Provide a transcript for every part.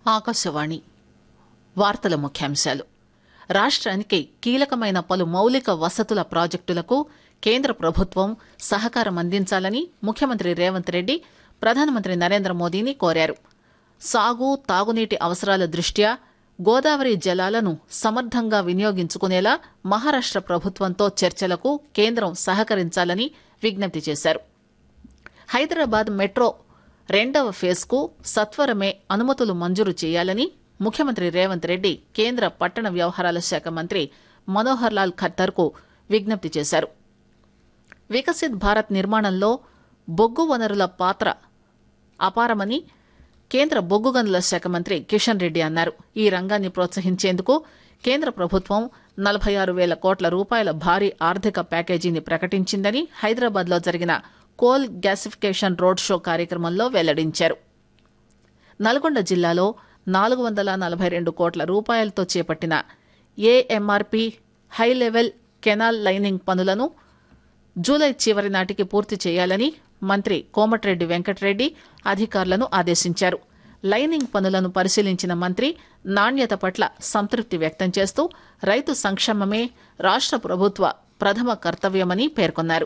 ఆకాశవాణి వార్తల ముఖ్యాంశాలు రాష్ట్రానికి కీలకమైన పలు మౌలిక వసతుల ప్రాజెక్టులకు కేంద్ర ప్రభుత్వం సహకారం అందించాలని ముఖ్యమంత్రి రేవంత్ రెడ్డి ప్రధానమంత్రి నరేంద్ర మోదీని కోరారు సాగు తాగునీటి అవసరాల దృష్ట్యా గోదావరి జలాలను సమర్థంగా వినియోగించుకునేలా మహారాష్ట ప్రభుత్వంతో చర్చలకు కేంద్రం సహకరించాలని విజ్ఞప్తి చేశారు హైదరాబాద్ మెట్రో రెండవ ఫేజ్కు సత్వరమే అనుమతులు మంజూరు చేయాలని ముఖ్యమంత్రి రేవంత్ రెడ్డి కేంద్ర పట్టణ వ్యవహారాల శాఖ మంత్రి మనోహర్ లాల్ ఖట్టర్కు విజ్ఞప్తి చేశారు వికసిత్ భారత్ నిర్మాణంలో బొగ్గు వనరుల పాత్ర అపారమని కేంద్ర బొగ్గు గనుల శాఖ మంత్రి కిషన్ రెడ్డి అన్నారు ఈ రంగాన్ని ప్రోత్సహించేందుకు కేంద్ర ప్రభుత్వం నలభై ఆరు వేల కోట్ల రూపాయల భారీ ఆర్థిక ప్యాకేజీని ప్రకటించిందని హైదరాబాద్లో జరిగిన కోల్ గ్యాసిఫికేషన్ రోడ్ షో కార్యక్రమంలో వెల్లడించారు నల్గొండ జిల్లాలో నాలుగు వందల నలభై రెండు కోట్ల రూపాయలతో చేపట్టిన AMRP high level canal lining పనులను జూలై చివరి నాటికి పూర్తి చేయాలని మంత్రి కోమటిరెడ్డి వెంకటరెడ్డి అధికారులను ఆదేశించారు లైనింగ్ పనులను పరిశీలించిన మంత్రి నాణ్యత పట్ల సంతృప్తి వ్యక్తం చేస్తూ రైతు సంక్షేమమే రాష్ట్ర ప్రభుత్వ ప్రథమ కర్తవ్యమని పేర్కొన్నారు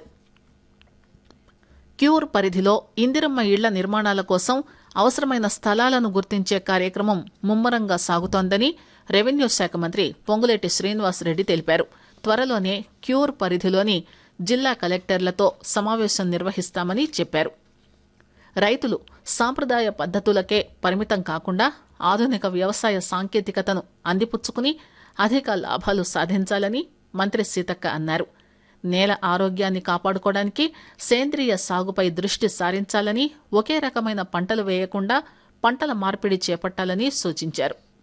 క్యూర్ పరిధిలో ఇందిరమ్మ ఇళ్ల నిర్మాణాల కోసం అవసరమైన స్థలాలను గుర్తించే కార్యక్రమం ముమ్మరంగా సాగుతోందని రెవెన్యూ శాఖ మంత్రి పొంగులేటి శ్రీనివాసరెడ్డి తెలిపారు త్వరలోనే క్యూర్ పరిధిలోని జిల్లా కలెక్టర్లతో సమావేశం నిర్వహిస్తామని చెప్పారు రైతులు సాంప్రదాయ పద్ధతులకే పరిమితం కాకుండా ఆధునిక వ్యవసాయ సాంకేతికతను అందిపుచ్చుకుని అధిక లాభాలు సాధించాలని మంత్రి సీతక్క అన్నారు నేల ఆరోగ్యాన్ని కాపాడుకోవడానికి సేంద్రియ సాగుపై దృష్టి సారించాలని ఒకే రకమైన పంటలు వేయకుండా పంటల మార్పిడి చేపట్టాలని సూచించారు